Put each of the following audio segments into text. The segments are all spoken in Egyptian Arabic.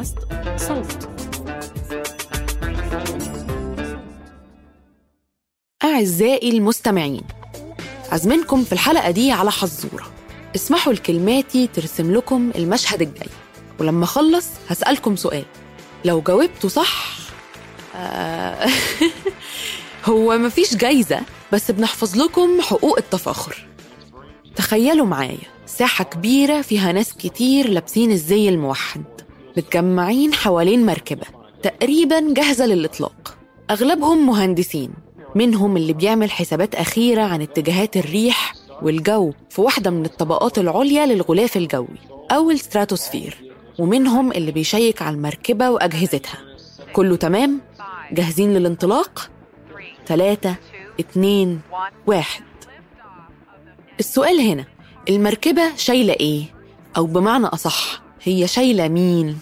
بودكاست صوت أعزائي المستمعين عزمنكم في الحلقة دي على حزورة اسمحوا لكلماتي ترسم لكم المشهد الجاي ولما أخلص هسألكم سؤال لو جاوبتوا صح آه هو مفيش جايزة بس بنحفظ لكم حقوق التفاخر تخيلوا معايا ساحة كبيرة فيها ناس كتير لابسين الزي الموحد متجمعين حوالين مركبة تقريبا جاهزة للإطلاق أغلبهم مهندسين منهم اللي بيعمل حسابات أخيرة عن اتجاهات الريح والجو في واحدة من الطبقات العليا للغلاف الجوي أو الستراتوسفير ومنهم اللي بيشيك على المركبة وأجهزتها كله تمام؟ جاهزين للانطلاق؟ ثلاثة اتنين واحد السؤال هنا المركبة شايلة إيه؟ أو بمعنى أصح هي شايلة مين؟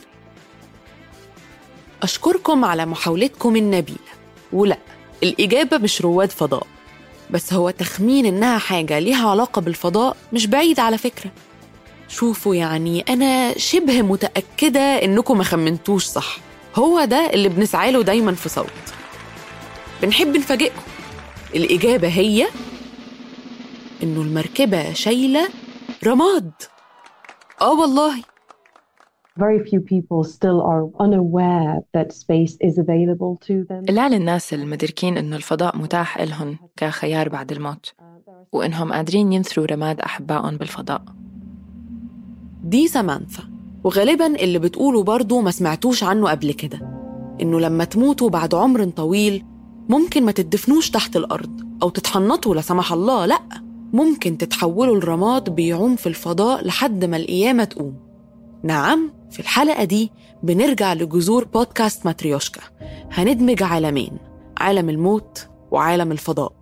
أشكركم على محاولتكم النبيلة ولا الإجابة مش رواد فضاء بس هو تخمين إنها حاجة ليها علاقة بالفضاء مش بعيد على فكرة شوفوا يعني أنا شبه متأكدة إنكم ما خمنتوش صح هو ده اللي بنسعى له دايما في صوت بنحب نفاجئكم الإجابة هي إنه المركبة شايلة رماد آه والله very few people still are unaware that space is available to them. قلال الناس المدركين إنه الفضاء متاح إلهم كخيار بعد الموت وإنهم قادرين ينثروا رماد أحبائهم بالفضاء دي سامانثا وغالبا اللي بتقوله برضه ما سمعتوش عنه قبل كده إنه لما تموتوا بعد عمر طويل ممكن ما تدفنوش تحت الأرض أو تتحنطوا لا سمح الله لأ ممكن تتحولوا لرماد بيعوم في الفضاء لحد ما القيامة تقوم نعم في الحلقة دي بنرجع لجذور بودكاست ماتريوشكا هندمج عالمين عالم الموت وعالم الفضاء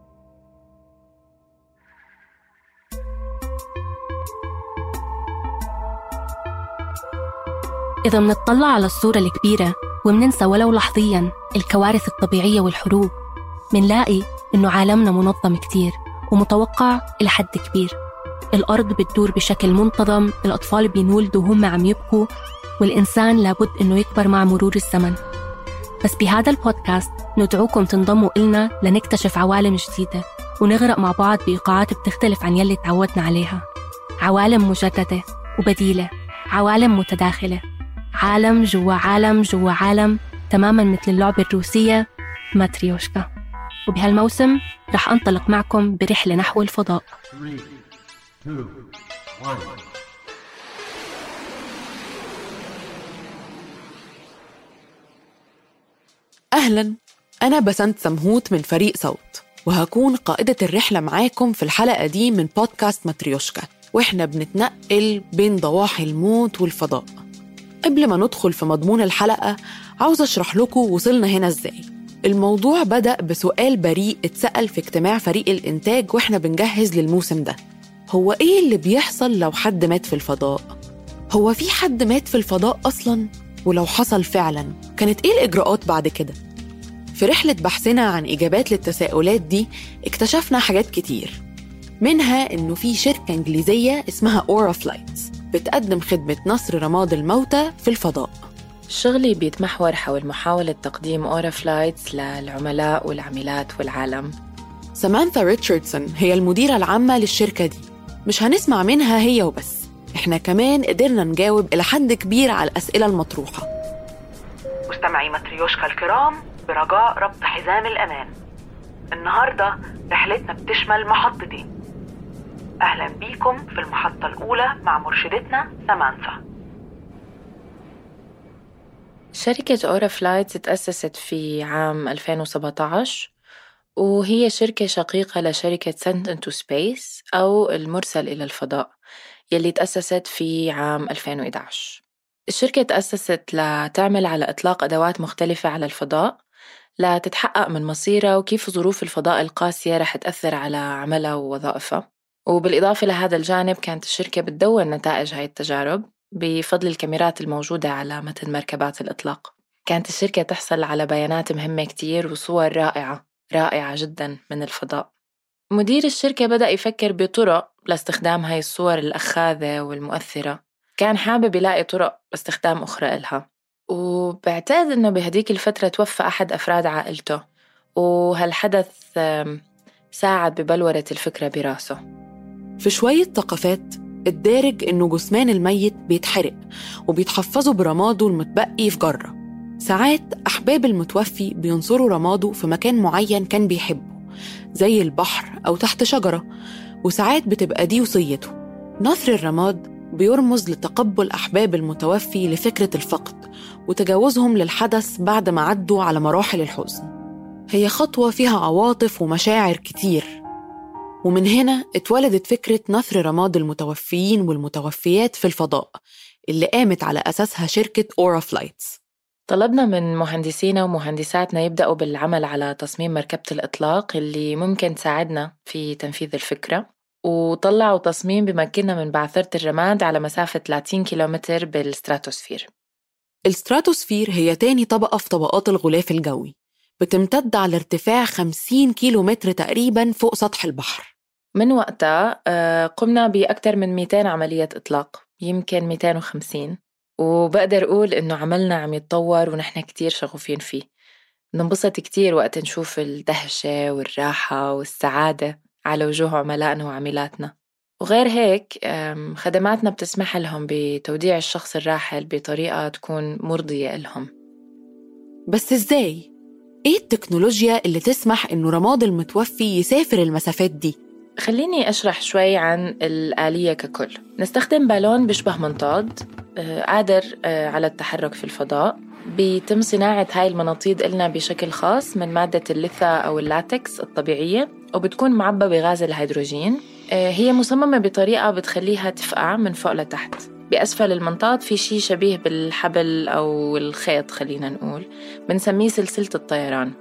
إذا منطلع على الصورة الكبيرة ومننسى ولو لحظيا الكوارث الطبيعية والحروب منلاقي إنه عالمنا منظم كتير ومتوقع إلى حد كبير الأرض بتدور بشكل منتظم الأطفال بينولدوا وهم عم يبكوا والإنسان لابد إنه يكبر مع مرور الزمن بس بهذا البودكاست ندعوكم تنضموا إلنا لنكتشف عوالم جديدة ونغرق مع بعض بإيقاعات بتختلف عن يلي تعودنا عليها عوالم مجددة وبديلة عوالم متداخلة عالم جوا عالم جوا عالم تماما مثل اللعبة الروسية ماتريوشكا وبهالموسم رح أنطلق معكم برحلة نحو الفضاء أهلا أنا بسنت سمهوت من فريق صوت وهكون قائدة الرحلة معاكم في الحلقة دي من بودكاست ماتريوشكا وإحنا بنتنقل بين ضواحي الموت والفضاء قبل ما ندخل في مضمون الحلقة عاوز أشرح لكم وصلنا هنا إزاي الموضوع بدأ بسؤال بريء اتسأل في اجتماع فريق الإنتاج وإحنا بنجهز للموسم ده هو إيه اللي بيحصل لو حد مات في الفضاء؟ هو في حد مات في الفضاء أصلاً؟ ولو حصل فعلاً كانت إيه الإجراءات بعد كده؟ في رحلة بحثنا عن إجابات للتساؤلات دي اكتشفنا حاجات كتير منها إنه في شركة إنجليزية اسمها أورا فلايتس بتقدم خدمة نصر رماد الموتى في الفضاء شغلي بيتمحور حول محاولة تقديم أورا فلايتس للعملاء والعاملات والعالم سامانثا ريتشاردسون هي المديرة العامة للشركة دي مش هنسمع منها هي وبس احنا كمان قدرنا نجاوب إلى حد كبير على الأسئلة المطروحة مستمعي ماتريوشكا الكرام برجاء ربط حزام الأمان النهاردة رحلتنا بتشمل محطتين أهلا بيكم في المحطة الأولى مع مرشدتنا سامانثا شركة أورا فلايتس تأسست في عام 2017 وهي شركة شقيقة لشركة سنت انتو سبيس أو المرسل إلى الفضاء يلي تأسست في عام 2011 الشركة تأسست لتعمل على إطلاق أدوات مختلفة على الفضاء لتتحقق من مصيرها وكيف ظروف الفضاء القاسية رح تأثر على عملها ووظائفها وبالإضافة لهذا الجانب كانت الشركة بتدون نتائج هاي التجارب بفضل الكاميرات الموجودة على متن مركبات الإطلاق كانت الشركة تحصل على بيانات مهمة كتير وصور رائعة رائعة جدا من الفضاء مدير الشركة بدأ يفكر بطرق لاستخدام هاي الصور الأخاذة والمؤثرة كان حابب يلاقي طرق استخدام أخرى إلها وبعتقد إنه بهديك الفترة توفى أحد أفراد عائلته وهالحدث ساعد ببلورة الفكرة براسه في شوية ثقافات الدارج إنه جثمان الميت بيتحرق وبيتحفظوا برماده المتبقي في جرة ساعات أحباب المتوفي بينصروا رماده في مكان معين كان بيحبه زي البحر أو تحت شجرة وساعات بتبقى دي وصيته نثر الرماد بيرمز لتقبل أحباب المتوفي لفكرة الفقد وتجاوزهم للحدث بعد ما عدوا على مراحل الحزن هي خطوة فيها عواطف ومشاعر كتير ومن هنا اتولدت فكرة نثر رماد المتوفيين والمتوفيات في الفضاء اللي قامت على أساسها شركة أورا فلايتس طلبنا من مهندسينا ومهندساتنا يبدأوا بالعمل على تصميم مركبة الإطلاق اللي ممكن تساعدنا في تنفيذ الفكرة وطلعوا تصميم بمكننا من بعثرة الرماد على مسافة 30 كيلومتر بالستراتوسفير الستراتوسفير هي تاني طبقة في طبقات الغلاف الجوي بتمتد على ارتفاع 50 كيلو متر تقريبا فوق سطح البحر من وقتها آه، قمنا بأكثر من 200 عملية إطلاق يمكن 250 وبقدر أقول إنه عملنا عم يتطور ونحن كتير شغوفين فيه بننبسط كتير وقت نشوف الدهشة والراحة والسعادة على وجوه عملائنا وعميلاتنا وغير هيك خدماتنا بتسمح لهم بتوديع الشخص الراحل بطريقة تكون مرضية لهم بس إزاي؟ إيه التكنولوجيا اللي تسمح إنه رماد المتوفي يسافر المسافات دي؟ خليني أشرح شوي عن الآلية ككل نستخدم بالون بيشبه منطاد آه، قادر آه، على التحرك في الفضاء بيتم صناعة هاي المناطيد إلنا بشكل خاص من مادة اللثة أو اللاتكس الطبيعية وبتكون معبى بغاز الهيدروجين آه، هي مصممة بطريقة بتخليها تفقع من فوق لتحت بأسفل المنطاد في شيء شبيه بالحبل أو الخيط خلينا نقول بنسميه سلسلة الطيران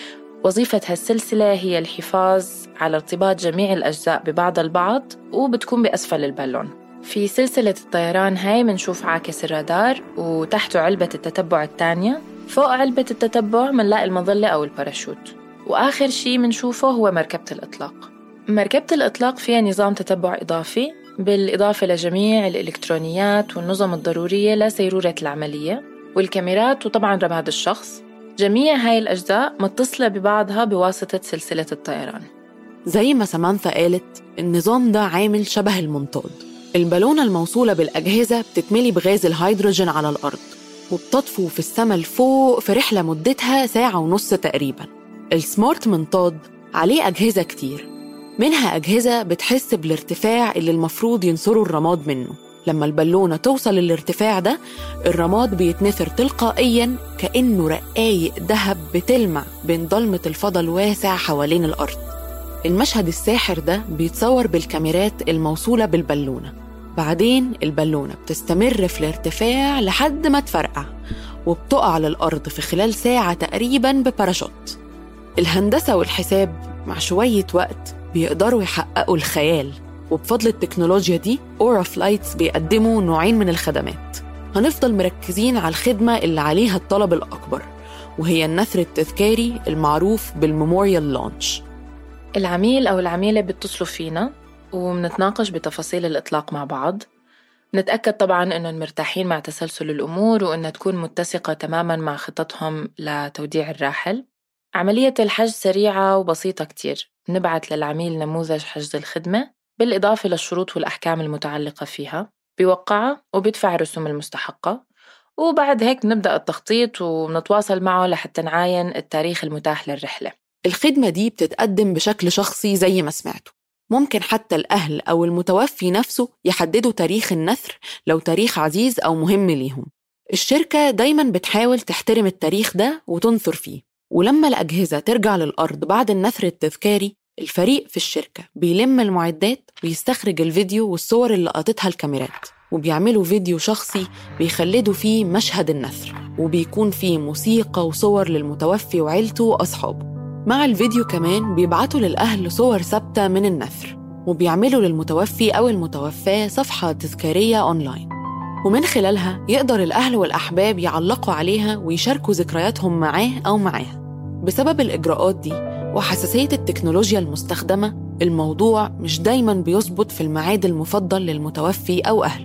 وظيفة هالسلسلة هي الحفاظ على ارتباط جميع الأجزاء ببعض البعض وبتكون بأسفل البالون في سلسلة الطيران هاي منشوف عاكس الرادار وتحته علبة التتبع الثانية فوق علبة التتبع منلاقي المظلة أو الباراشوت وآخر شي منشوفه هو مركبة الإطلاق مركبة الإطلاق فيها نظام تتبع إضافي بالإضافة لجميع الإلكترونيات والنظم الضرورية لسيرورة العملية والكاميرات وطبعا رماد الشخص جميع هاي الأجزاء متصلة ببعضها بواسطة سلسلة الطيران زي ما سمانثا قالت النظام ده عامل شبه المنطاد البالونة الموصولة بالأجهزة بتتملي بغاز الهيدروجين على الأرض وبتطفو في السماء لفوق في رحلة مدتها ساعة ونص تقريباً السمارت منطاد عليه أجهزة كتير منها أجهزة بتحس بالارتفاع اللي المفروض ينصروا الرماد منه لما البالونة توصل للارتفاع ده الرماد بيتنثر تلقائيا كأنه رقايق ذهب بتلمع بين ضلمة الفضا الواسع حوالين الأرض المشهد الساحر ده بيتصور بالكاميرات الموصولة بالبالونة بعدين البالونة بتستمر في الارتفاع لحد ما تفرقع وبتقع للأرض في خلال ساعة تقريبا بباراشوت الهندسة والحساب مع شوية وقت بيقدروا يحققوا الخيال وبفضل التكنولوجيا دي أورا فلايتس بيقدموا نوعين من الخدمات هنفضل مركزين على الخدمة اللي عليها الطلب الأكبر وهي النثر التذكاري المعروف بالميموريال لونش العميل أو العميلة بيتصلوا فينا ومنتناقش بتفاصيل الإطلاق مع بعض نتأكد طبعا أنهم مرتاحين مع تسلسل الأمور وأنها تكون متسقة تماما مع خططهم لتوديع الراحل عملية الحجز سريعة وبسيطة كتير نبعت للعميل نموذج حجز الخدمة بالإضافة للشروط والأحكام المتعلقة فيها بيوقعها وبيدفع الرسوم المستحقة وبعد هيك بنبدأ التخطيط ونتواصل معه لحتى نعاين التاريخ المتاح للرحلة الخدمة دي بتتقدم بشكل شخصي زي ما سمعتوا ممكن حتى الأهل أو المتوفي نفسه يحددوا تاريخ النثر لو تاريخ عزيز أو مهم ليهم الشركة دايما بتحاول تحترم التاريخ ده وتنثر فيه ولما الأجهزة ترجع للأرض بعد النثر التذكاري الفريق في الشركة بيلم المعدات ويستخرج الفيديو والصور اللي لقطتها الكاميرات وبيعملوا فيديو شخصي بيخلدوا فيه مشهد النثر وبيكون فيه موسيقى وصور للمتوفي وعيلته وأصحابه مع الفيديو كمان بيبعتوا للأهل صور ثابتة من النثر وبيعملوا للمتوفي أو المتوفاة صفحة تذكارية أونلاين ومن خلالها يقدر الأهل والأحباب يعلقوا عليها ويشاركوا ذكرياتهم معاه أو معاها بسبب الإجراءات دي وحساسية التكنولوجيا المستخدمة الموضوع مش دايما بيظبط في الميعاد المفضل للمتوفي أو أهله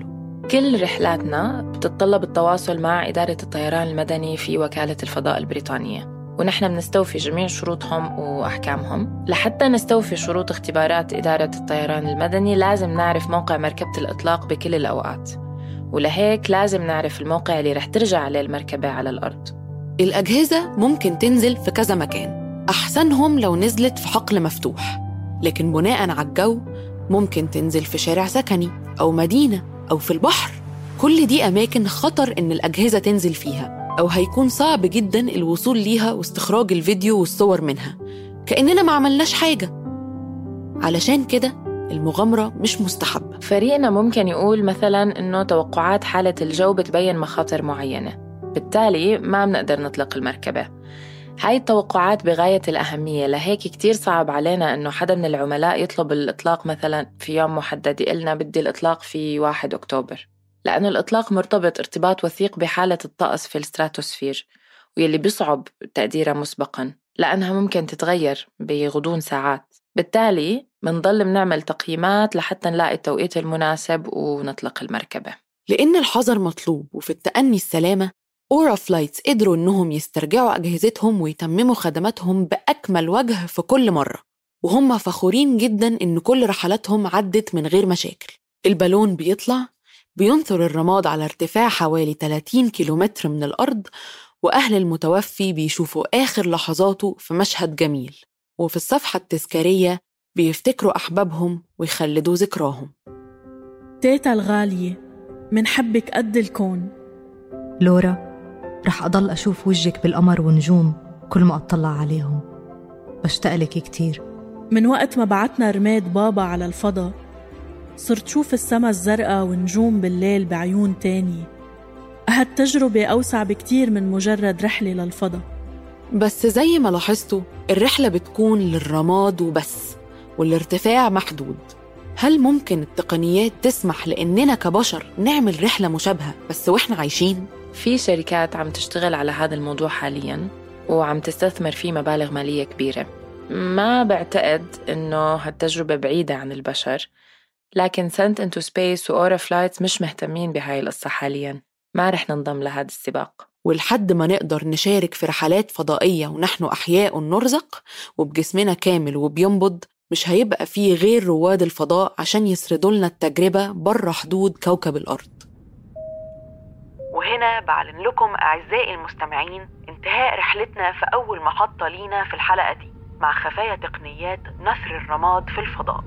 كل رحلاتنا بتتطلب التواصل مع إدارة الطيران المدني في وكالة الفضاء البريطانية ونحن بنستوفي جميع شروطهم وأحكامهم لحتى نستوفي شروط اختبارات إدارة الطيران المدني لازم نعرف موقع مركبة الإطلاق بكل الأوقات ولهيك لازم نعرف الموقع اللي رح ترجع عليه المركبة على الأرض الأجهزة ممكن تنزل في كذا مكان أحسنهم لو نزلت في حقل مفتوح لكن بناء على الجو ممكن تنزل في شارع سكني أو مدينة أو في البحر كل دي أماكن خطر إن الأجهزة تنزل فيها أو هيكون صعب جدا الوصول ليها واستخراج الفيديو والصور منها كأننا ما عملناش حاجة علشان كده المغامرة مش مستحبة فريقنا ممكن يقول مثلا إنه توقعات حالة الجو بتبين مخاطر معينة بالتالي ما بنقدر نطلق المركبة هاي التوقعات بغاية الأهمية لهيك كتير صعب علينا إنه حدا من العملاء يطلب الإطلاق مثلا في يوم محدد يقلنا بدي الإطلاق في 1 أكتوبر لأنه الإطلاق مرتبط ارتباط وثيق بحالة الطقس في الستراتوسفير واللي بيصعب تقديرها مسبقا لأنها ممكن تتغير بغضون ساعات بالتالي منضل بنعمل تقييمات لحتى نلاقي التوقيت المناسب ونطلق المركبة لأن الحذر مطلوب وفي التأني السلامة أورا فلايتس قدروا إنهم يسترجعوا أجهزتهم ويتمموا خدماتهم بأكمل وجه في كل مرة وهم فخورين جدا إن كل رحلاتهم عدت من غير مشاكل البالون بيطلع بينثر الرماد على ارتفاع حوالي 30 كيلومتر من الأرض وأهل المتوفي بيشوفوا آخر لحظاته في مشهد جميل وفي الصفحة التذكارية بيفتكروا أحبابهم ويخلدوا ذكراهم تيتا الغالية منحبك قد الكون لورا رح أضل أشوف وجهك بالقمر ونجوم كل ما أطلع عليهم بشتاق لك كتير من وقت ما بعتنا رماد بابا على الفضا صرت شوف السما الزرقاء ونجوم بالليل بعيون تاني هالتجربة أوسع بكتير من مجرد رحلة للفضا بس زي ما لاحظتوا الرحلة بتكون للرماد وبس والارتفاع محدود هل ممكن التقنيات تسمح لإننا كبشر نعمل رحلة مشابهة بس وإحنا عايشين؟ في شركات عم تشتغل على هذا الموضوع حاليا وعم تستثمر فيه مبالغ مالية كبيرة ما بعتقد إنه هالتجربة بعيدة عن البشر لكن سنت انتو سبيس وأورا فلايتس مش مهتمين بهاي القصة حاليا ما رح ننضم لهذا السباق ولحد ما نقدر نشارك في رحلات فضائية ونحن أحياء نرزق وبجسمنا كامل وبينبض مش هيبقى فيه غير رواد الفضاء عشان يسردوا لنا التجربة بره حدود كوكب الأرض وهنا بعلن لكم أعزائي المستمعين انتهاء رحلتنا في أول محطة لينا في الحلقة دي مع خفايا تقنيات نثر الرماد في الفضاء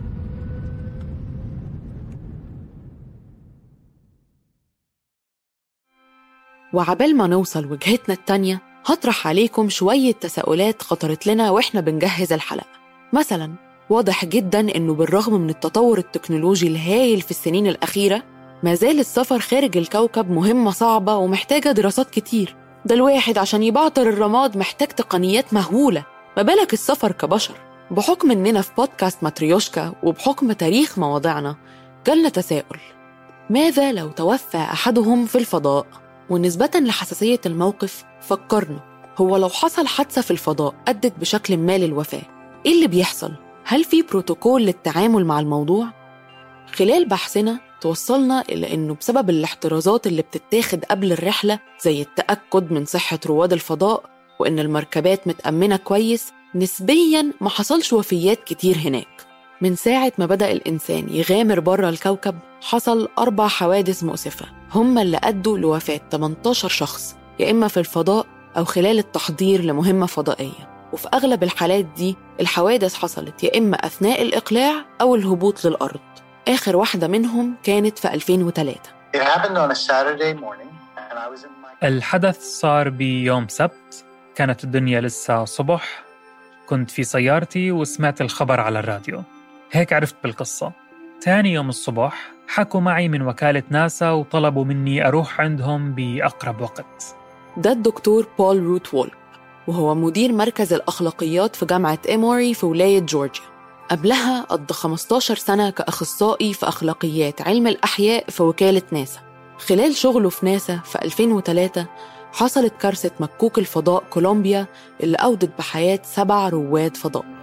وعبال ما نوصل وجهتنا التانية هطرح عليكم شوية تساؤلات خطرت لنا وإحنا بنجهز الحلقة مثلا واضح جدا إنه بالرغم من التطور التكنولوجي الهائل في السنين الأخيرة ما زال السفر خارج الكوكب مهمة صعبة ومحتاجة دراسات كتير ده الواحد عشان يبعتر الرماد محتاج تقنيات مهولة ما بالك السفر كبشر بحكم إننا في بودكاست ماتريوشكا وبحكم تاريخ مواضيعنا جالنا تساؤل ماذا لو توفى أحدهم في الفضاء؟ ونسبة لحساسية الموقف فكرنا هو لو حصل حادثة في الفضاء أدت بشكل ما للوفاة إيه اللي بيحصل؟ هل في بروتوكول للتعامل مع الموضوع؟ خلال بحثنا توصلنا إلى إنه بسبب الاحترازات اللي بتتاخد قبل الرحلة زي التأكد من صحة رواد الفضاء وإن المركبات متأمنة كويس نسبياً ما حصلش وفيات كتير هناك من ساعة ما بدأ الإنسان يغامر بره الكوكب حصل أربع حوادث مؤسفة هم اللي أدوا لوفاة 18 شخص يا إما في الفضاء أو خلال التحضير لمهمة فضائية وفي أغلب الحالات دي الحوادث حصلت يا إما أثناء الإقلاع أو الهبوط للأرض آخر واحدة منهم كانت في 2003 It happened on a Saturday morning, and I was in my الحدث صار بيوم سبت كانت الدنيا لسه صبح كنت في سيارتي وسمعت الخبر على الراديو هيك عرفت بالقصة تاني يوم الصبح حكوا معي من وكالة ناسا وطلبوا مني أروح عندهم بأقرب وقت ده الدكتور بول روت وولب وهو مدير مركز الأخلاقيات في جامعة إيموري في ولاية جورجيا قبلها قضى 15 سنة كأخصائي في أخلاقيات علم الأحياء في وكالة ناسا خلال شغله في ناسا في 2003 حصلت كارثة مكوك الفضاء كولومبيا اللي أودت بحياة سبع رواد فضاء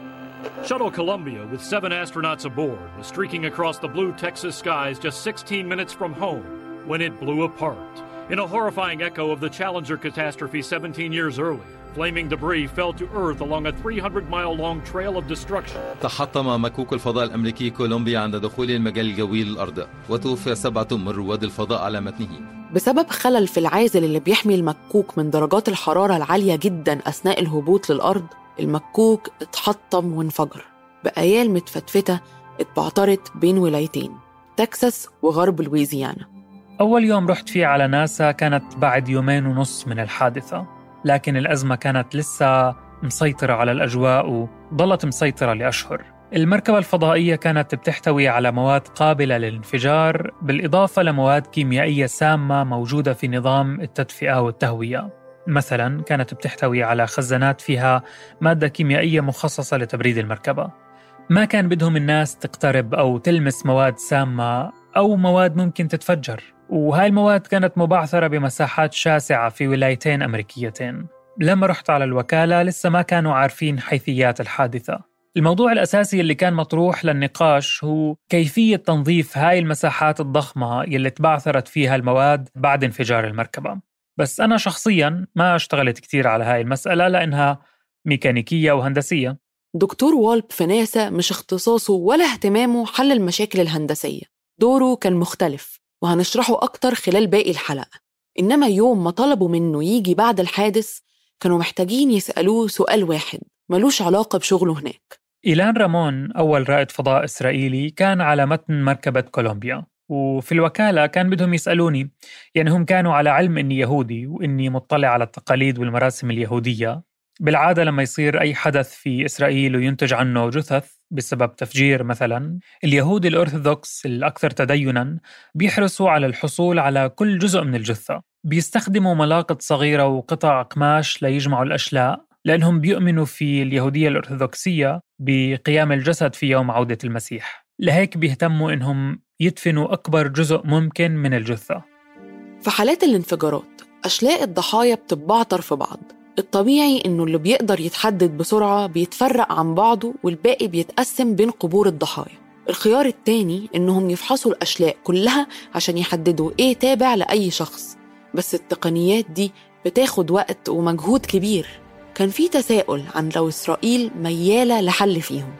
Shuttle Columbia, with seven astronauts aboard, was streaking across the blue Texas skies just 16 minutes from home when it blew apart. In a horrifying echo of the Challenger catastrophe 17 years earlier, flaming debris fell to Earth along a 300 mile long trail of destruction. تحطم مكوك الفضاء الأمريكي كولومبيا عند دخول المجال الجوي للأرض وتوفي سبعة من رواد الفضاء على متنه بسبب خلل في العازل اللي بيحمي المكوك من درجات الحرارة العالية جدا أثناء الهبوط للأرض المكوك اتحطم وانفجر بأيال متفتفتة اتبعترت بين ولايتين تكساس وغرب لويزيانا أول يوم رحت فيه على ناسا كانت بعد يومين ونص من الحادثة لكن الأزمة كانت لسه مسيطرة على الأجواء وظلت مسيطرة لأشهر المركبة الفضائية كانت بتحتوي على مواد قابلة للانفجار بالإضافة لمواد كيميائية سامة موجودة في نظام التدفئة والتهوية مثلا كانت بتحتوي على خزانات فيها مادة كيميائية مخصصة لتبريد المركبة ما كان بدهم الناس تقترب أو تلمس مواد سامة أو مواد ممكن تتفجر وهاي المواد كانت مبعثرة بمساحات شاسعة في ولايتين أمريكيتين لما رحت على الوكالة لسه ما كانوا عارفين حيثيات الحادثة الموضوع الأساسي اللي كان مطروح للنقاش هو كيفية تنظيف هاي المساحات الضخمة يلي تبعثرت فيها المواد بعد انفجار المركبة بس أنا شخصيا ما اشتغلت كتير على هاي المسألة لأنها ميكانيكية وهندسية دكتور والب في ناسا مش اختصاصه ولا اهتمامه حل المشاكل الهندسية دوره كان مختلف وهنشرحه أكتر خلال باقي الحلقة إنما يوم ما طلبوا منه يجي بعد الحادث كانوا محتاجين يسألوه سؤال واحد ملوش علاقة بشغله هناك إيلان رامون أول رائد فضاء إسرائيلي كان على متن مركبة كولومبيا وفي الوكالة كان بدهم يسألوني يعني هم كانوا على علم إني يهودي وإني مطلع على التقاليد والمراسم اليهودية بالعادة لما يصير أي حدث في إسرائيل وينتج عنه جثث بسبب تفجير مثلا اليهود الأرثوذكس الأكثر تدينا بيحرصوا على الحصول على كل جزء من الجثة بيستخدموا ملاقط صغيرة وقطع قماش ليجمعوا الأشلاء لأنهم بيؤمنوا في اليهودية الأرثوذكسية بقيام الجسد في يوم عودة المسيح لهيك بيهتموا إنهم يدفنوا أكبر جزء ممكن من الجثة في حالات الانفجارات أشلاء الضحايا بتتبعتر في بعض الطبيعي إنه اللي بيقدر يتحدد بسرعة بيتفرق عن بعضه والباقي بيتقسم بين قبور الضحايا الخيار التاني إنهم يفحصوا الأشلاء كلها عشان يحددوا إيه تابع لأي شخص بس التقنيات دي بتاخد وقت ومجهود كبير كان في تساؤل عن لو إسرائيل ميالة لحل فيهم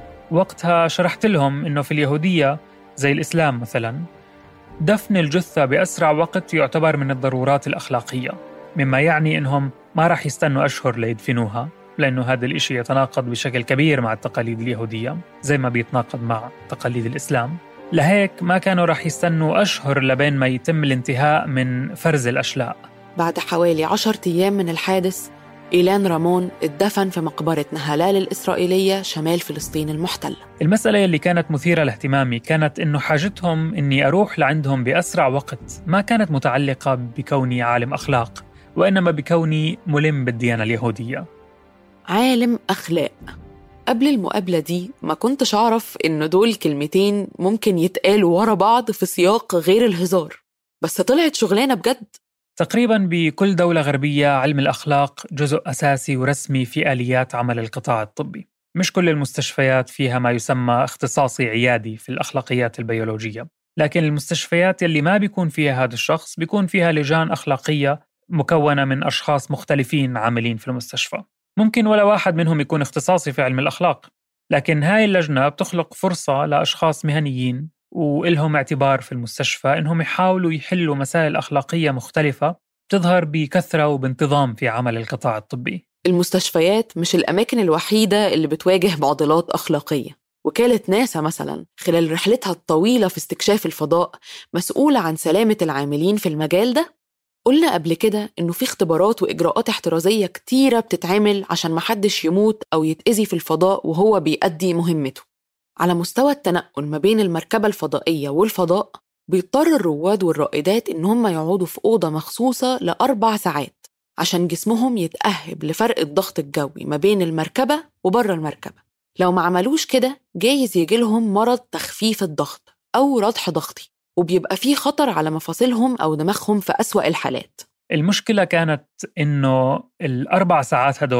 وقتها شرحت لهم إنه في اليهودية زي الإسلام مثلا دفن الجثة بأسرع وقت يعتبر من الضرورات الأخلاقية مما يعني إنهم ما راح يستنوا أشهر ليدفنوها لأنه هذا الإشي يتناقض بشكل كبير مع التقاليد اليهودية زي ما بيتناقض مع تقاليد الإسلام لهيك ما كانوا راح يستنوا أشهر لبين ما يتم الانتهاء من فرز الأشلاء بعد حوالي عشرة أيام من الحادث إيلان رامون اتدفن في مقبرة نهلال الإسرائيلية شمال فلسطين المحتلة المسألة اللي كانت مثيرة لاهتمامي كانت إنه حاجتهم إني أروح لعندهم بأسرع وقت ما كانت متعلقة بكوني عالم أخلاق وإنما بكوني ملم بالديانة اليهودية عالم أخلاق قبل المقابلة دي ما كنتش أعرف إن دول كلمتين ممكن يتقالوا ورا بعض في سياق غير الهزار بس طلعت شغلانة بجد تقريبا بكل دولة غربية علم الأخلاق جزء أساسي ورسمي في آليات عمل القطاع الطبي مش كل المستشفيات فيها ما يسمى اختصاصي عيادي في الأخلاقيات البيولوجية لكن المستشفيات اللي ما بيكون فيها هذا الشخص بيكون فيها لجان أخلاقية مكونة من أشخاص مختلفين عاملين في المستشفى ممكن ولا واحد منهم يكون اختصاصي في علم الأخلاق لكن هاي اللجنة بتخلق فرصة لأشخاص مهنيين وإلهم اعتبار في المستشفى إنهم يحاولوا يحلوا مسائل أخلاقية مختلفة بتظهر بكثرة وبانتظام في عمل القطاع الطبي المستشفيات مش الأماكن الوحيدة اللي بتواجه معضلات أخلاقية وكالة ناسا مثلا خلال رحلتها الطويلة في استكشاف الفضاء مسؤولة عن سلامة العاملين في المجال ده قلنا قبل كده إنه في اختبارات وإجراءات احترازية كتيرة بتتعمل عشان محدش يموت أو يتأذي في الفضاء وهو بيأدي مهمته على مستوى التنقل ما بين المركبة الفضائية والفضاء بيضطر الرواد والرائدات إن هم يقعدوا في أوضة مخصوصة لأربع ساعات عشان جسمهم يتأهب لفرق الضغط الجوي ما بين المركبة وبره المركبة لو ما عملوش كده جايز يجيلهم مرض تخفيف الضغط أو رضح ضغطي وبيبقى فيه خطر على مفاصلهم أو دماغهم في أسوأ الحالات المشكلة كانت إنه الأربع ساعات هدول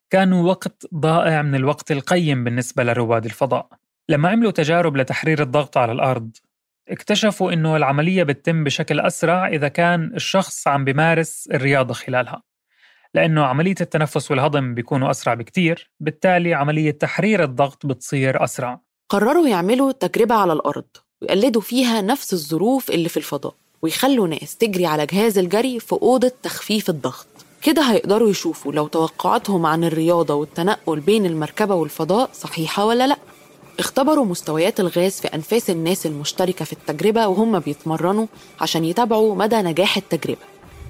كانوا وقت ضائع من الوقت القيم بالنسبة لرواد الفضاء لما عملوا تجارب لتحرير الضغط على الأرض اكتشفوا أنه العملية بتتم بشكل أسرع إذا كان الشخص عم بمارس الرياضة خلالها لأنه عملية التنفس والهضم بيكونوا أسرع بكتير بالتالي عملية تحرير الضغط بتصير أسرع قرروا يعملوا تجربة على الأرض ويقلدوا فيها نفس الظروف اللي في الفضاء ويخلوا ناس تجري على جهاز الجري في أوضة تخفيف الضغط كده هيقدروا يشوفوا لو توقعاتهم عن الرياضة والتنقل بين المركبة والفضاء صحيحة ولا لأ اختبروا مستويات الغاز في أنفاس الناس المشتركة في التجربة وهم بيتمرنوا عشان يتابعوا مدى نجاح التجربة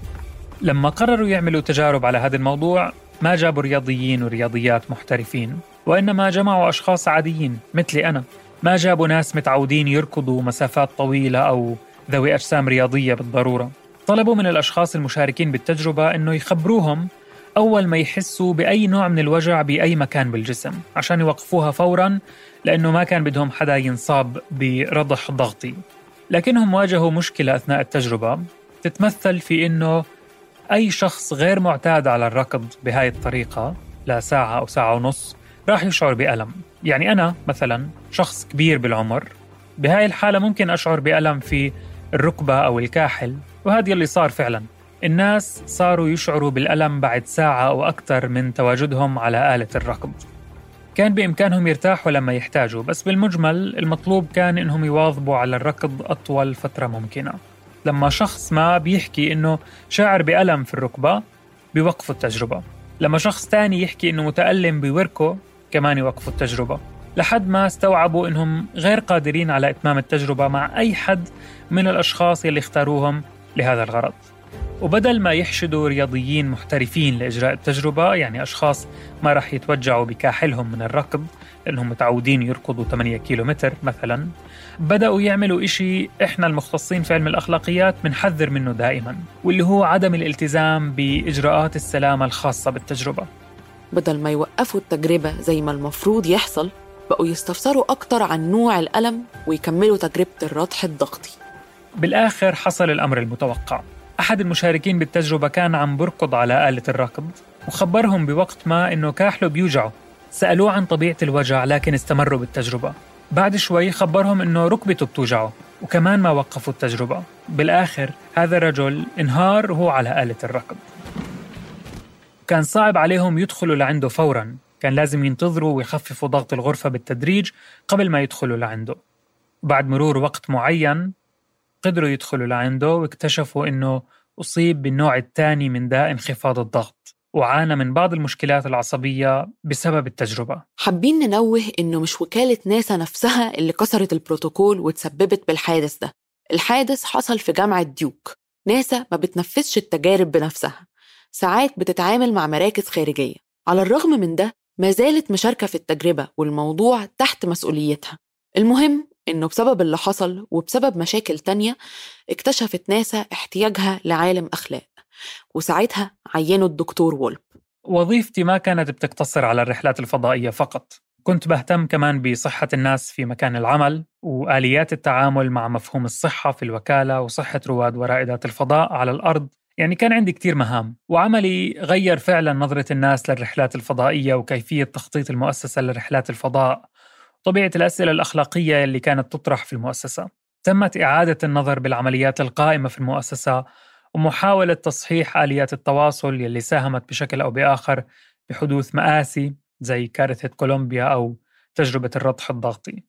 لما قرروا يعملوا تجارب على هذا الموضوع ما جابوا رياضيين ورياضيات محترفين وإنما جمعوا أشخاص عاديين مثلي أنا ما جابوا ناس متعودين يركضوا مسافات طويلة أو ذوي أجسام رياضية بالضرورة طلبوا من الأشخاص المشاركين بالتجربة أنه يخبروهم أول ما يحسوا بأي نوع من الوجع بأي مكان بالجسم عشان يوقفوها فورا لأنه ما كان بدهم حدا ينصاب برضح ضغطي لكنهم واجهوا مشكلة أثناء التجربة تتمثل في أنه أي شخص غير معتاد على الركض بهاي الطريقة لساعة أو ساعة ونص راح يشعر بألم يعني أنا مثلا شخص كبير بالعمر بهاي الحالة ممكن أشعر بألم في الركبة أو الكاحل وهذا اللي صار فعلا الناس صاروا يشعروا بالألم بعد ساعة أو أكثر من تواجدهم على آلة الركض كان بإمكانهم يرتاحوا لما يحتاجوا بس بالمجمل المطلوب كان إنهم يواظبوا على الركض أطول فترة ممكنة لما شخص ما بيحكي إنه شاعر بألم في الركبة بيوقفوا التجربة لما شخص تاني يحكي إنه متألم بوركه كمان يوقفوا التجربة لحد ما استوعبوا إنهم غير قادرين على إتمام التجربة مع أي حد من الأشخاص اللي اختاروهم لهذا الغرض وبدل ما يحشدوا رياضيين محترفين لإجراء التجربة يعني أشخاص ما راح يتوجعوا بكاحلهم من الركض لأنهم متعودين يركضوا 8 كيلومتر مثلا بدأوا يعملوا إشي إحنا المختصين في علم الأخلاقيات بنحذر منه دائما واللي هو عدم الالتزام بإجراءات السلامة الخاصة بالتجربة بدل ما يوقفوا التجربة زي ما المفروض يحصل بقوا يستفسروا أكتر عن نوع الألم ويكملوا تجربة الرضح الضغطي بالآخر حصل الأمر المتوقع أحد المشاركين بالتجربة كان عم بركض على آلة الركض وخبرهم بوقت ما إنه كاحله بيوجعه سألوه عن طبيعة الوجع لكن استمروا بالتجربة بعد شوي خبرهم إنه ركبته بتوجعه وكمان ما وقفوا التجربة بالآخر هذا الرجل انهار وهو على آلة الركض كان صعب عليهم يدخلوا لعنده فورا كان لازم ينتظروا ويخففوا ضغط الغرفة بالتدريج قبل ما يدخلوا لعنده بعد مرور وقت معين قدروا يدخلوا لعنده واكتشفوا انه اصيب بالنوع الثاني من داء انخفاض الضغط وعانى من بعض المشكلات العصبية بسبب التجربة حابين ننوه إنه مش وكالة ناسا نفسها اللي كسرت البروتوكول وتسببت بالحادث ده الحادث حصل في جامعة ديوك ناسا ما بتنفذش التجارب بنفسها ساعات بتتعامل مع مراكز خارجية على الرغم من ده ما زالت مشاركة في التجربة والموضوع تحت مسؤوليتها المهم إنه بسبب اللي حصل وبسبب مشاكل تانية اكتشفت ناسا احتياجها لعالم أخلاق وساعتها عينوا الدكتور وولب وظيفتي ما كانت بتقتصر على الرحلات الفضائية فقط كنت بهتم كمان بصحة الناس في مكان العمل وآليات التعامل مع مفهوم الصحة في الوكالة وصحة رواد ورائدات الفضاء على الأرض يعني كان عندي كتير مهام وعملي غير فعلا نظرة الناس للرحلات الفضائية وكيفية تخطيط المؤسسة لرحلات الفضاء طبيعة الأسئلة الأخلاقية اللي كانت تطرح في المؤسسة تمت إعادة النظر بالعمليات القائمة في المؤسسة ومحاولة تصحيح آليات التواصل يلي ساهمت بشكل أو بآخر بحدوث مآسي زي كارثة كولومبيا أو تجربة الرضح الضغطي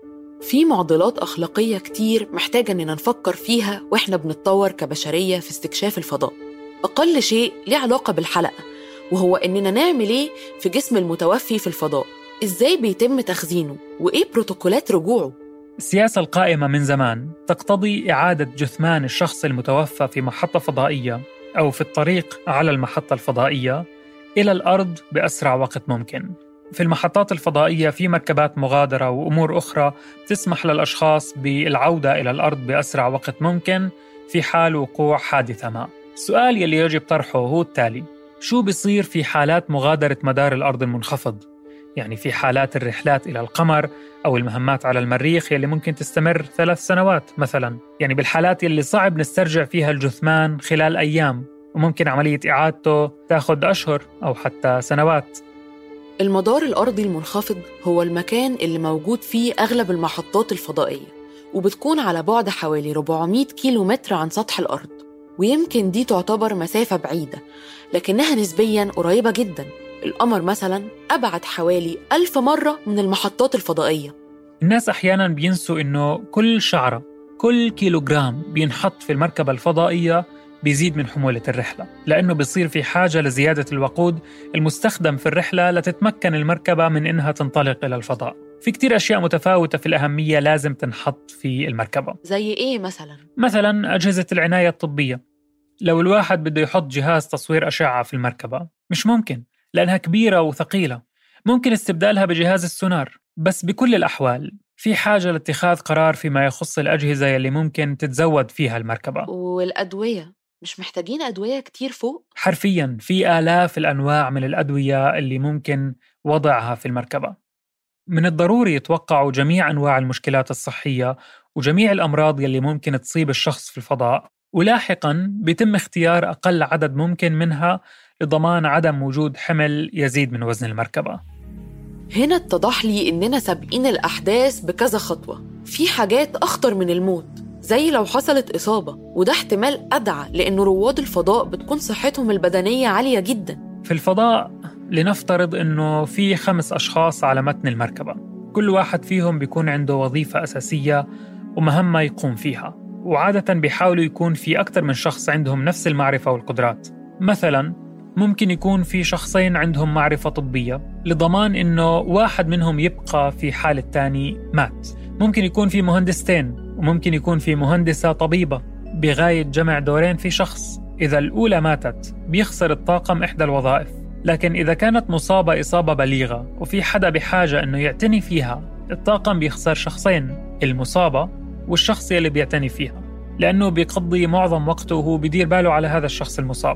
في معضلات أخلاقية كتير محتاجة إننا نفكر فيها وإحنا بنتطور كبشرية في استكشاف الفضاء أقل شيء ليه علاقة بالحلقة وهو إننا نعمل إيه في جسم المتوفي في الفضاء إزاي بيتم تخزينه وإيه بروتوكولات رجوعه السياسة القائمة من زمان تقتضي إعادة جثمان الشخص المتوفى في محطة فضائية أو في الطريق على المحطة الفضائية إلى الأرض بأسرع وقت ممكن. في المحطات الفضائية في مركبات مغادرة وأمور أخرى تسمح للأشخاص بالعودة إلى الأرض بأسرع وقت ممكن في حال وقوع حادثة ما. السؤال يلي يجب طرحه هو التالي: شو بيصير في حالات مغادرة مدار الأرض المنخفض؟ يعني في حالات الرحلات إلى القمر أو المهمات على المريخ يلي ممكن تستمر ثلاث سنوات مثلا يعني بالحالات يلي صعب نسترجع فيها الجثمان خلال أيام وممكن عملية إعادته تاخذ أشهر أو حتى سنوات المدار الأرضي المنخفض هو المكان اللي موجود فيه أغلب المحطات الفضائية وبتكون على بعد حوالي 400 كيلو متر عن سطح الأرض ويمكن دي تعتبر مسافة بعيدة لكنها نسبياً قريبة جداً القمر مثلاً أبعد حوالي ألف مرة من المحطات الفضائية الناس أحيانا بينسوا إنه كل شعرة كل كيلوغرام بينحط في المركبة الفضائية بيزيد من حمولة الرحلة لأنه بيصير في حاجة لزيادة الوقود المستخدم في الرحلة لتتمكن المركبة من إنها تنطلق إلى الفضاء في كتير أشياء متفاوتة في الأهمية لازم تنحط في المركبة زي إيه مثلا؟ مثلا أجهزة العناية الطبية لو الواحد بده يحط جهاز تصوير أشعة في المركبة مش ممكن لأنها كبيرة وثقيلة ممكن استبدالها بجهاز السونار بس بكل الأحوال في حاجة لاتخاذ قرار فيما يخص الأجهزة يلي ممكن تتزود فيها المركبة والأدوية مش محتاجين أدوية كتير فوق؟ حرفيا في آلاف الأنواع من الأدوية اللي ممكن وضعها في المركبة من الضروري يتوقعوا جميع أنواع المشكلات الصحية وجميع الأمراض يلي ممكن تصيب الشخص في الفضاء ولاحقا بيتم اختيار أقل عدد ممكن منها لضمان عدم وجود حمل يزيد من وزن المركبة هنا اتضح لي إننا سابقين الأحداث بكذا خطوة في حاجات أخطر من الموت زي لو حصلت إصابة وده احتمال أدعى لأن رواد الفضاء بتكون صحتهم البدنية عالية جدا في الفضاء لنفترض أنه في خمس أشخاص على متن المركبة كل واحد فيهم بيكون عنده وظيفة أساسية ومهمة يقوم فيها وعادة بيحاولوا يكون في أكثر من شخص عندهم نفس المعرفة والقدرات مثلا ممكن يكون في شخصين عندهم معرفة طبية لضمان إنه واحد منهم يبقى في حال الثاني مات ممكن يكون في مهندستين وممكن يكون في مهندسة طبيبة بغاية جمع دورين في شخص إذا الأولى ماتت بيخسر الطاقم إحدى الوظائف لكن إذا كانت مصابة إصابة بليغة وفي حدا بحاجة إنه يعتني فيها الطاقم بيخسر شخصين المصابة والشخص اللي بيعتني فيها لأنه بيقضي معظم وقته وهو بيدير باله على هذا الشخص المصاب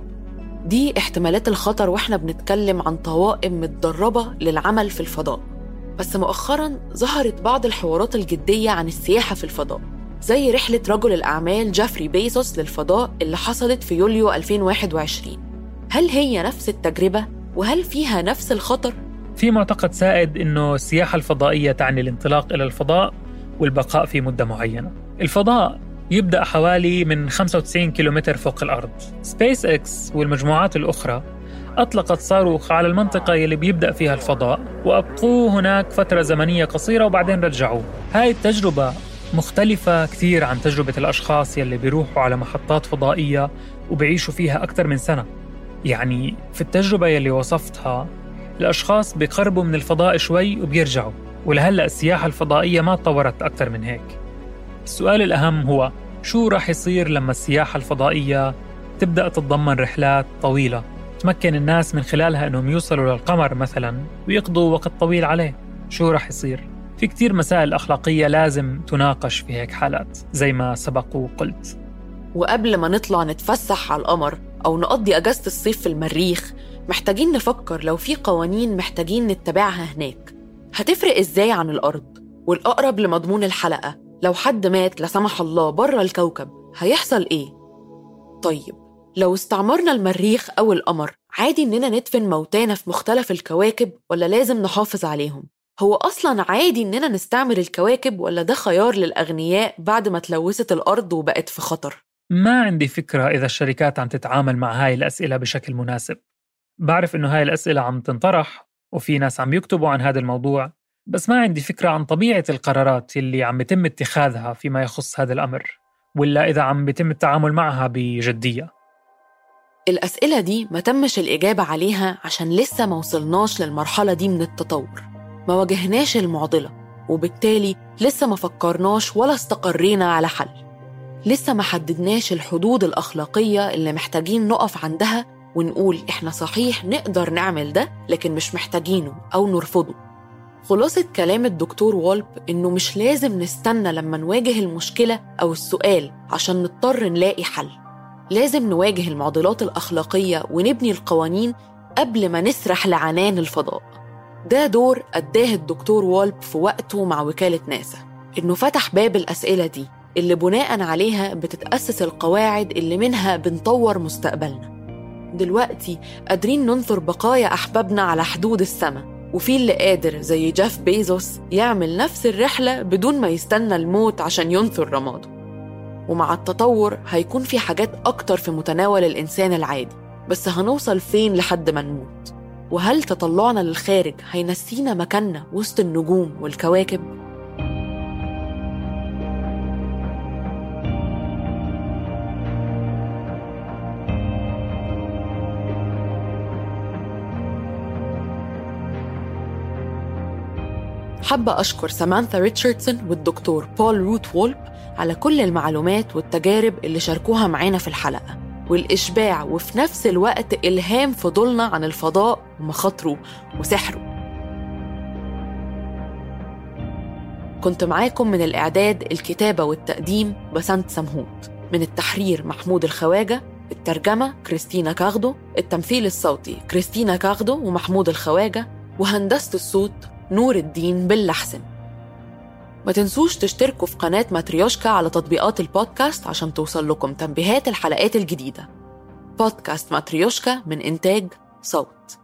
دي احتمالات الخطر واحنا بنتكلم عن طوائم متدربة للعمل في الفضاء بس مؤخرا ظهرت بعض الحوارات الجدية عن السياحة في الفضاء زي رحلة رجل الأعمال جافري بيزوس للفضاء اللي حصلت في يوليو 2021 هل هي نفس التجربة؟ وهل فيها نفس الخطر؟ في معتقد سائد أنه السياحة الفضائية تعني الانطلاق إلى الفضاء والبقاء في مدة معينة الفضاء يبدأ حوالي من 95 كيلومتر فوق الأرض سبيس إكس والمجموعات الأخرى أطلقت صاروخ على المنطقة يلي بيبدأ فيها الفضاء وأبقوه هناك فترة زمنية قصيرة وبعدين رجعوه هاي التجربة مختلفة كثير عن تجربة الأشخاص يلي بيروحوا على محطات فضائية وبيعيشوا فيها أكثر من سنة يعني في التجربة يلي وصفتها الأشخاص بيقربوا من الفضاء شوي وبيرجعوا ولهلأ السياحة الفضائية ما تطورت أكثر من هيك السؤال الأهم هو شو رح يصير لما السياحة الفضائية تبدأ تتضمن رحلات طويلة تمكن الناس من خلالها أنهم يوصلوا للقمر مثلا ويقضوا وقت طويل عليه شو رح يصير؟ في كتير مسائل أخلاقية لازم تناقش في هيك حالات زي ما سبق وقلت وقبل ما نطلع نتفسح على القمر أو نقضي أجازة الصيف في المريخ محتاجين نفكر لو في قوانين محتاجين نتبعها هناك هتفرق إزاي عن الأرض والأقرب لمضمون الحلقة لو حد مات لا سمح الله بره الكوكب هيحصل إيه؟ طيب لو استعمرنا المريخ أو القمر عادي إننا ندفن موتانا في مختلف الكواكب ولا لازم نحافظ عليهم؟ هو أصلا عادي إننا نستعمر الكواكب ولا ده خيار للأغنياء بعد ما تلوثت الأرض وبقت في خطر؟ ما عندي فكرة إذا الشركات عم تتعامل مع هاي الأسئلة بشكل مناسب بعرف إنه هاي الأسئلة عم تنطرح وفي ناس عم يكتبوا عن هذا الموضوع بس ما عندي فكرة عن طبيعة القرارات اللي عم بيتم اتخاذها فيما يخص هذا الأمر ولا إذا عم بيتم التعامل معها بجدية الأسئلة دي ما تمش الإجابة عليها عشان لسه ما وصلناش للمرحلة دي من التطور ما واجهناش المعضلة وبالتالي لسه ما فكرناش ولا استقرينا على حل لسه ما حددناش الحدود الأخلاقية اللي محتاجين نقف عندها ونقول إحنا صحيح نقدر نعمل ده لكن مش محتاجينه أو نرفضه خلاصة كلام الدكتور والب إنه مش لازم نستنى لما نواجه المشكلة أو السؤال عشان نضطر نلاقي حل لازم نواجه المعضلات الأخلاقية ونبني القوانين قبل ما نسرح لعنان الفضاء ده دور أداه الدكتور والب في وقته مع وكالة ناسا إنه فتح باب الأسئلة دي اللي بناء عليها بتتأسس القواعد اللي منها بنطور مستقبلنا دلوقتي قادرين ننثر بقايا أحبابنا على حدود السماء وفي اللي قادر زي جيف بيزوس يعمل نفس الرحلة بدون ما يستنى الموت عشان ينثر رماده ومع التطور هيكون في حاجات أكتر في متناول الإنسان العادي بس هنوصل فين لحد ما نموت؟ وهل تطلعنا للخارج هينسينا مكاننا وسط النجوم والكواكب؟ حابة أشكر سامانثا ريتشاردسون والدكتور بول روت وولب على كل المعلومات والتجارب اللي شاركوها معانا في الحلقة والإشباع وفي نفس الوقت إلهام فضولنا عن الفضاء ومخاطره وسحره كنت معاكم من الإعداد الكتابة والتقديم بسنت سمهوت من التحرير محمود الخواجة الترجمة كريستينا كاغدو التمثيل الصوتي كريستينا كاغدو ومحمود الخواجة وهندسة الصوت نور الدين باللحسن ما تنسوش تشتركوا في قناة ماتريوشكا على تطبيقات البودكاست عشان توصل لكم تنبيهات الحلقات الجديدة بودكاست ماتريوشكا من إنتاج صوت